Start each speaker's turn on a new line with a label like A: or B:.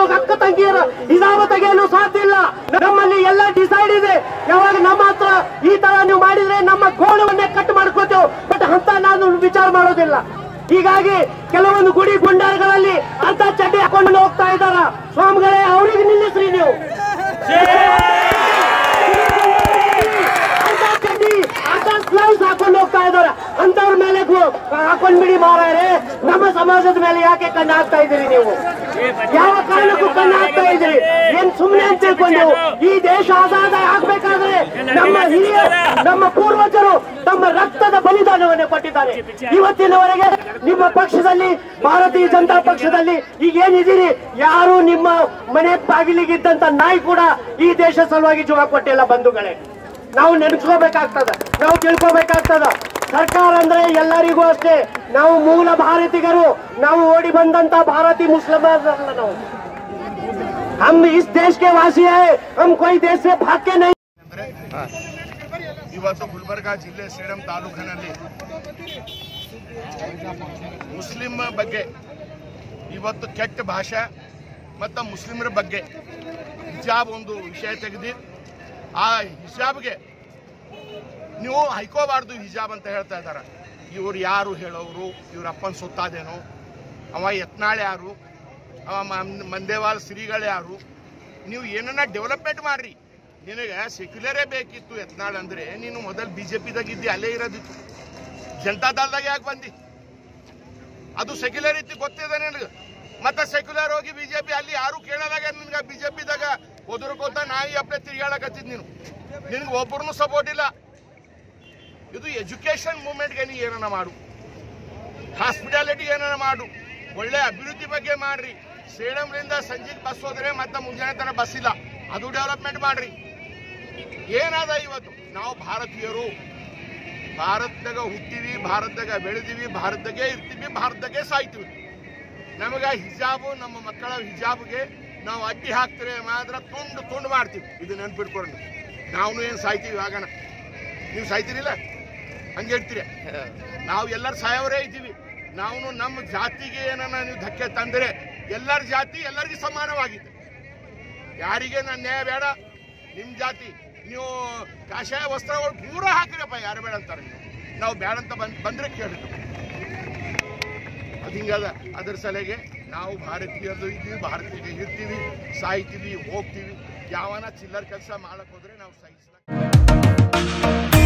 A: ನೀವು ಅಕ್ಕ ತಂಗಿಯರ ಹಿಸಾಬ ತೆಗೆಯಲು ಸಾಧ್ಯ ಇಲ್ಲ ನಮ್ಮಲ್ಲಿ ಎಲ್ಲ ಡಿಸೈಡ್ ಇದೆ ಯಾವಾಗ ನಮ್ಮ ಹತ್ರ ಈ ತರ ನೀವು ಮಾಡಿದ್ರೆ ನಮ್ಮ ಗೋಣವನ್ನೇ ಕಟ್ ಮಾಡ್ಕೋತೇವೆ ಬಟ್ ಅಂತ ನಾನು ವಿಚಾರ ಮಾಡೋದಿಲ್ಲ ಹೀಗಾಗಿ ಕೆಲವೊಂದು ಗುಡಿ ಗುಂಡಾರಗಳಲ್ಲಿ ಅಂತ ಚಡ್ಡಿ ಹಾಕೊಂಡು ಹೋಗ್ತಾ ಇದ್ದಾರ ಸ್ವಾಮಿಗಳೇ ಅವ್ರಿಗೆ ನಿಲ್ಲಿಸ್ರಿ ನೀವು ಅಂತ ಚಡ್ಡಿ ಅಂತ ಗ್ಲೌಸ್ ಹಾಕೊಂಡು ಹೋಗ್ತಾ ಇದಾರೆ ಅಂತವ್ರ ಮೇಲೆ ಗು- ಹಾಕೊಂಡ್ಬಿಡಿ ಮಾರಾಯರೆ ನಮ್ಮ ಸಮಾಜದ ಮೇಲೆ ಯಾಕೆ ಕಣ್ಣು ಹಾಕ್ತಾ ಇದ್ದೀರಿ ನೀವು ಯಾವ ಕಾರಣಕ್ಕೂ ಕಣ್ಣು ಹಾಕ್ತಾ ಇದ್ದೀರಿ ಏನ್ ಸುಮ್ನೆ ಅಂತ ತಿಳ್ಕೊಂಡು ಈ ದೇಶ ಆಜಾದ ಆಗ್ಬೇಕಾದ್ರೆ ನಮ್ಮ ಹಿರಿಯ ನಮ್ಮ ಪೂರ್ವಜರು ತಮ್ಮ ರಕ್ತದ ಬಲಿದಾನವನ್ನು ಕೊಟ್ಟಿದ್ದಾರೆ ಇವತ್ತಿನವರೆಗೆ ನಿಮ್ಮ ಪಕ್ಷದಲ್ಲಿ ಭಾರತೀಯ ಜನತಾ ಪಕ್ಷದಲ್ಲಿ ಈಗ ಏನಿದ್ದೀರಿ ಯಾರು ನಿಮ್ಮ ಮನೆ ಬಾಗಿಲಿಗಿದ್ದಂತ ನಾಯಿ ಕೂಡ ಈ ದೇಶ ಸಲುವಾಗಿ ಜೀವ ಕೊಟ್ಟಿಲ್ಲ ಬಂಧುಗಳೇ ನಾವು ನೆನೆಸ್ಕೋಬೇಕಾಗ್ತದ ನಾವು ತಿಳ್ಕೋಬೇಕಾಗ್ತದ ಸರ್ಕಾರ ಅಂದ್ರೆ ಎಲ್ಲರಿಗೂ ಅಷ್ಟೇ ನಾವು ಮೂಲ ಭಾರತೀಯರು ನಾವು ಓಡಿ ಬಂದಂತ ಭಾರತೀಯ ಮುಸ್ಲಿಮರಲ್ಲ ನಾವು हम इस देश के वासी है हम कोई देश से भाग के नहीं
B: ಅಂದ್ರೆ ಇವತ್ತು ಗುಲ್ಬರ್ಗಾ ಜಿಲ್ಲೆ ಸೇಡಂ ತಾಲೂಕಿನಲ್ಲಿ ಮುಸ್ಲಿಂ ಬಗ್ಗೆ ಇವತ್ತು ಕೆಟ್ಟ ಭಾಷೆ ಮತ್ತು ಮುಸ್ಲಿಮರ ಬಗ್ಗೆ ಹಿಜಾಬ್ ಒಂದು ವಿಷಯ ತೆಗೆದು ಆ ಹಿಜಾಬ್ಗೆ ನೀವು ಹೈಕೋಬಾರ್ದು ಹಿಜಾಬ್ ಅಂತ ಹೇಳ್ತಾ ಇದ್ದಾರೆ ಇವ್ರು ಯಾರು ಹೇಳೋರು ಇವ್ರ ಅಪ್ಪನ ಸೊತ್ತಾದೇನೋ ಅವ ಯತ್ನಾಳ್ ಯಾರು ಅವ ಮ- ಮಂದೇವಾಲ್ ಶ್ರೀಗಳು ಯಾರು ನೀವು ಏನನ್ನ ಡೆವಲಪ್ಮೆಂಟ್ ಮಾಡ್ರಿ ನಿನಗೆ ಸೆಕ್ಯುಲರೇ ಬೇಕಿತ್ತು ಯತ್ನಾಳ್ ಅಂದ್ರೆ ನೀನು ಮೊದಲು ಬಿಜೆಪಿದಾಗ ಇದ್ದಿ ಅಲ್ಲೇ ಇರೋದಿತ್ತು ಜನತಾ ದಳದಾಗ ಯಾಕೆ ಬಂದಿ ಅದು ಸೆಕ್ಯುಲರ್ ಇತ್ತು ಗೊತ್ತಿದೆ ನಿನಗೆ ಮತ್ತೆ ಸೆಕ್ಯುಲರ್ ಹೋಗಿ ಬಿಜೆಪಿ ಅಲ್ಲಿ ಯಾರು ಕೇಳಲಾಗ ನಿನ್ಗೆ ಬಿಜೆಪಿದಾಗ ಒದರ್ಕೋತ ನಾಯಿ ಅಪ್ಲೆ ತಿರ್ಗಾಳಕತ್ತಿದ್ ನೀನು ನಿನ್ಗೆ ಒಬ್ಬರನ್ನು ಸಪೋರ್ಟ್ ಇಲ್ಲ ಇದು ಎಜುಕೇಶನ್ ಮೂವ್ಮೆಂಟ್ಗೆ ನೀ ಏನನ್ನ ಮಾಡು ಹಾಸ್ಪಿಟಾಲಿಟಿ ಏನನ್ನ ಮಾಡು ಒಳ್ಳೆ ಅಭಿವೃದ್ಧಿ ಬಗ್ಗೆ ಮಾಡ್ರಿ ಸೇಡಂಲಿಂದ ಸಂಜೆಗೆ ಬಸ್ ಹೋದ್ರೆ ಮತ್ತೆ ಮುಂಜಾನೆ ತನಕ ಬಸ್ ಇಲ್ಲ ಅದು ಡೆವಲಪ್ಮೆಂಟ್ ಮಾಡ್ರಿ ಏನಾದ ಇವತ್ತು ನಾವು ಭಾರತೀಯರು ಭಾರತದಾಗ ಹುಟ್ಟಿವಿ ಭಾರತದಾಗ ಬೆಳೆದಿವಿ ಭಾರತದಾಗೆ ಇರ್ತೀವಿ ಭಾರತದಾಗೆ ಸಾಯ್ತೀವಿ ನಮಗ ಹಿಜಾಬು ನಮ್ಮ ಮಕ್ಕಳ ಹಿಜಾಬ್ಗೆ ನಾವು ಅಡ್ಡಿ ಹಾಕ್ತಾರೆ ಮಾತ್ರ ತುಂಡು ತುಂಡು ಮಾಡ್ತೀವಿ ಇದು ನೆನ್ಪಿಟ್ಕೊಂಡು ನಾವು ಏನು ಸಾಯ್ತೀವಿ ಆಗೋಣ ನೀವು ಸಾಯ್ತೀರಿಲ್ಲ ಹಂಗೆ ಹೇಳ್ತೀರಿ ನಾವು ಎಲ್ಲರೂ ಸಾಯವರೇ ಇದ್ದೀವಿ ನಾವು ನಮ್ಮ ಜಾತಿಗೆ ಏನನ್ನ ನೀವು ಧಕ್ಕೆ ತಂದರೆ ಎಲ್ಲರ ಜಾತಿ ಎಲ್ಲರಿಗೂ ಸಮಾನವಾಗಿದೆ ಯಾರಿಗೆ ನನ್ನ ನ್ಯಾಯ ಬೇಡ ನಿಮ್ಮ ಜಾತಿ ನೀವು ಕಾಷಾಯ ವಸ್ತ್ರಗಳು ಪೂರ ಹಾಕಿರಪ್ಪ ಯಾರು ಬೇಡ ಅಂತಾರೆ ನಾವು ಬೇಡ ಅಂತ ಬಂದ್ ಬಂದ್ರೆ ಕೇಳಿದ್ರು ಅದು ಹಿಂಗದ ಅದ್ರ ಸಲಗೆ ನಾವು ಭಾರತೀಯರು ಇದ್ದೀವಿ ಭಾರತೀಯ ಇರ್ತೀವಿ ಸಾಯ್ತೀವಿ ಹೋಗ್ತೀವಿ ಯಾವನ ಚಿಲ್ಲರ್ ಕೆಲಸ ಮಾಡಕ್ ಹೋದ್ರೆ ನಾವು ಸಹಿಸ್ಲ